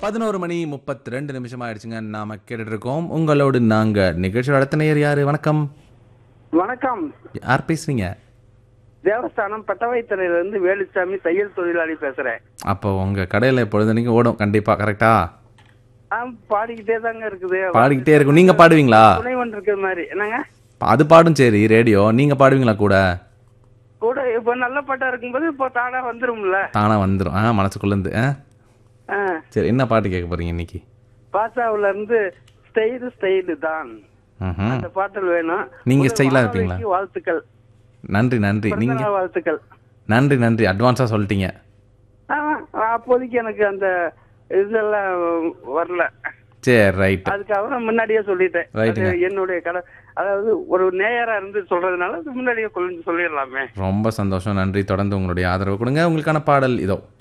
பதினோரு மணி முப்பத்தி ரெண்டு நிமிஷம் ஆயிடுச்சுங்க நாம கேட்டுட்டு இருக்கோம் உங்களோடு நாங்க நிகழ்ச்சியோட அடுத்த நேயர் யாரு வணக்கம் வணக்கம் யார் பேசுறீங்க தேவஸ்தானம் பட்டவாய்த்துறையில இருந்து வேலுச்சாமி தையல் தொழிலாளி பேசுறேன் அப்போ உங்க கடையில பொழுதுனைக்கு ஓடும் கண்டிப்பா கரெக்டா ஆ, பாடிக்கிட்டே தாங்க இருக்குது பாடிக்கிட்டே இருக்கும் நீங்க பாடுவீங்களா துணைவன் இருக்கிற மாதிரி என்னங்க அது பாடும் சரி ரேடியோ நீங்க பாடுவீங்களா கூட கூட இப்ப நல்ல பாட்டா இருக்கும்போது இப்போ தானா வந்துரும்ல தானா வந்துடும் ஆ மனசுக்குள்ள இருந்து ஆ ஆ, சரி என்ன பாட்டு கேட்க போறீங்க இன்னைக்கு பாசாவுல இருந்து ஸ்டைலு ஸ்டைலு தான் ம்ஹும். அந்த பாட்டல் வேணும் நீங்க ஒரு ஸ்டைலா இருப்பீங்களா? வானொலிக்கு வாழ்த்துக்கள் நன்றி நன்றி நீங்க பிறந்தநாள் வாழ்த்துக்கள் நன்றி நன்றி அட்வான்ஸா சொல்லிட்டீங்க ஆ, அப்போதைக்கு எனக்கு அந்த இதெல்லாம் வரல சரி ரைட் அதுக்காக முன்னாடியே சொல்லிட்டேன் ரைட்டுங்க. அது என்னுடைய கடை அதாவது ஒரு நேயரா இருந்து சொல்றதுனால அது முன்னாடியே கொண்டு சொல்லிடலாமே ரொம்ப சந்தோஷம் நன்றி தொடர்ந்து உங்களுடைய ஆதரவு கொடுங்க உங்களுக்கான பாடல் இதோ